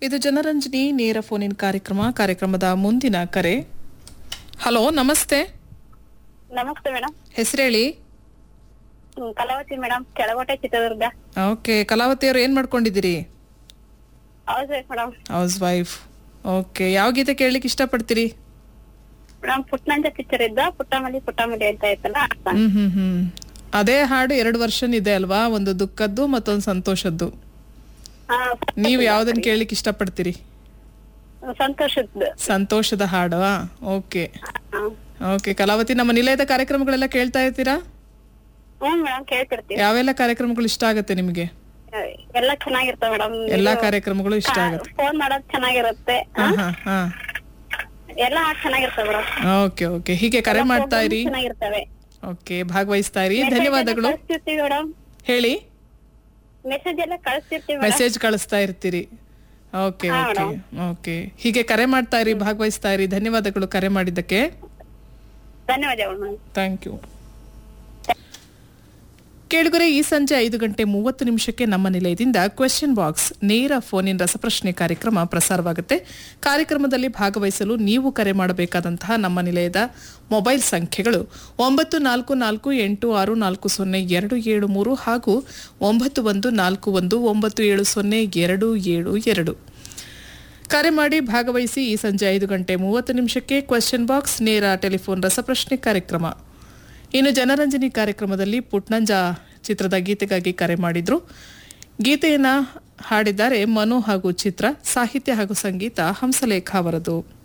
ಇದು ಜನರಂಜನಿ ನೇರ ಫೋನಿನ್ ಕಾರ್ಯಕ್ರಮ ಕಾರ್ಯಕ್ರಮದ ಮುಂದಿನ ಕರೆ ಹಲೋ ನಮಸ್ತೆ ನಮಸ್ತೆ ಮೇಡಮ್ ಹೆಸರೇಳಿ ಕಲಾವತಿ ಮೇಡಮ್ ಕೆಳಗೋಟೆ ಚಿತ್ರದುರ್ಗ ಓಕೆ ಕಲಾವತಿ ಅವರು ಏನ್ ಮಾಡ್ಕೊಂಡಿದ್ದೀರಿ ಹೌದು ಮೇಡಮ್ ಹೌಸ್ ವೈಫ್ ಓಕೆ ಯಾವ ಗೀತೆ ಕೇಳಲಿಕ್ಕೆ ಇಷ್ಟಪಡ್ತೀರಿ ಮೇಡಮ್ ಪುಟ್ನಂಜ ಪಿಕ್ಚರ್ ಇದ್ದ ಪುಟ್ಟಮಲಿ ಪುಟ್ಟಮಲಿ ಅಂತ ಐತಲ್ಲ ಆ song. ಹ್ಮ್ ಹ್ಮ್ ಹ್ಮ್ ಅದೇ ಹಾಡು ಎರಡು ವರ್ಷನ್ ಇದೆ ಅಲ್ವಾ ಒಂದು ದುಃಖದ್ದು ಮತ್ತೊಂದು ಸಂತೋಷದ್ದು ಹಾ, ನೀವು ಯಾವ್ದನ್ನ ಕೇಳಲಿಕ್ಕೆ ಇಷ್ಟಪಡ್ತೀರಿ ಸಂತೋಷದ್ದು ಸಂತೋಷದ ಹಾಡು ಓಕೆ ಹಾ. ಓಕೆ ಕಲಾವತಿ ನಮ್ಮ ನಿಲಯದ ಕಾರ್ಯಕ್ರಮಗಳೆಲ್ಲ ಕೇಳ್ತಾ ಇರ್ತೀರಾ ಹ್ಮ್ ಮೇಡಮ್ ಕೇಳ್ತಿರ್ತೀವಿ ಯಾವೆಲ್ಲ ಕಾರ್ಯಕ್ರಮಗಳು ಇಷ್ಟ ಆಗುತ್ತೆ ನಿಮಗೆ ಎಲ್ಲ ಚೆನ್ನಾಗಿರ್ತವೆ ಮೇಡಮ್ ಎಲ್ಲಾ ಕಾರ್ಯಕ್ರಮಗಳು ಇಷ್ಟ ಆಗುತ್ತೆ ಫೋನ್ ಮಾಡೋದ್ ಚೆನ್ನಾಗಿರುತ್ತೆ ಹಾ ಹಾ ಹಾ ಎಲ್ಲ ಹಾಡ್ ಚೆನ್ನಾಗಿರ್ತವೆ ಮೇಡಮ್ ಓಕೆ ಓಕೆ ಹೀಗೆ ಕರೆ ಮಾಡ್ತಾ ಇರಿ ಚೆನ್ನಾಗಿರ್ತವೆ ಓಕೆ ಭಾಗವಹಿಸ್ತಾ ಇರಿ ಧನ್ಯವಾದಗಳು ಕಳಿಸ್ತಿರ್ತೀವಿ ಮೇಡಮ್ ಹೇಳಿ ಮೆಸೇಜ್ ಎಲ್ಲ ಕಳಿಸ್ತಿರ್ತೀವಿ ಮೇಡಮ್ ಮೆಸೇಜ್ ಕಳಿಸ್ತಾ ಇರ್ತೀರಿ ಓಕೆ ಓಕೆ ಓಕೆ ಹೀಗೆ ಕರೆ ಮಾಡ್ತಾ ಇರಿ ಭಾಗವಹಿಸ್ತಾ ಇರಿ ಧನ್ಯವಾದಗಳು ಕರೆ ಮಾಡಿದ್ದಕ್ಕೆ ಧನ್ಯವಾದಗಳು ಮೇಡಮ್ ಥ್ಯಾಂಕ್ ಯು ಕೇಳುಗರೆ ಈ ಸಂಜೆ ಐದು ಗಂಟೆ ಮೂವತ್ತು ನಿಮಿಷಕ್ಕೆ ನಮ್ಮ ನಿಲಯದಿಂದ ಕ್ವೆಶ್ಚನ್ ಬಾಕ್ಸ್ ನೇರ ಫೋನ್ ಇನ್ ರಸಪ್ರಶ್ನೆ ಕಾರ್ಯಕ್ರಮ ಪ್ರಸಾರವಾಗುತ್ತೆ ಕಾರ್ಯಕ್ರಮದಲ್ಲಿ ಭಾಗವಹಿಸಲು ನೀವು ಕರೆ ಮಾಡಬೇಕಾದಂತಹ ನಮ್ಮ ನಿಲಯದ ಮೊಬೈಲ್ ಸಂಖ್ಯೆಗಳು ಒಂಬತ್ತು ನಾಲ್ಕು ನಾಲ್ಕು ಎಂಟು ಆರು ನಾಲ್ಕು ಸೊನ್ನೆ ಎರಡು ಏಳು ಮೂರು ಹಾಗೂ ಒಂಬತ್ತು ಒಂದು ನಾಲ್ಕು ಒಂದು ಒಂಬತ್ತು ಏಳು ಸೊನ್ನೆ ಎರಡು ಏಳು ಎರಡು ಕರೆ ಮಾಡಿ ಭಾಗವಹಿಸಿ ಈ ಸಂಜೆ ಐದು ಗಂಟೆ ಮೂವತ್ತು ನಿಮಿಷಕ್ಕೆ ಕ್ವೆಶ್ಚನ್ ಬಾಕ್ಸ್ ನೇರ ಟೆಲಿಫೋನ್ ರಸಪ್ರಶ್ನೆ ಕಾರ್ಯಕ್ರಮ ಇನ್ನು ಜನರಂಜನಿ ಕಾರ್ಯಕ್ರಮದಲ್ಲಿ ಪುಟ್ನಂಜ ಚಿತ್ರದ ಗೀತೆಗಾಗಿ ಕರೆ ಮಾಡಿದ್ರು ಗೀತೆಯನ್ನ ಹಾಡಿದ್ದಾರೆ ಮನು ಹಾಗೂ ಚಿತ್ರ ಸಾಹಿತ್ಯ ಹಾಗೂ ಸಂಗೀತ ಹಂಸಲೇಖ ಅವರದು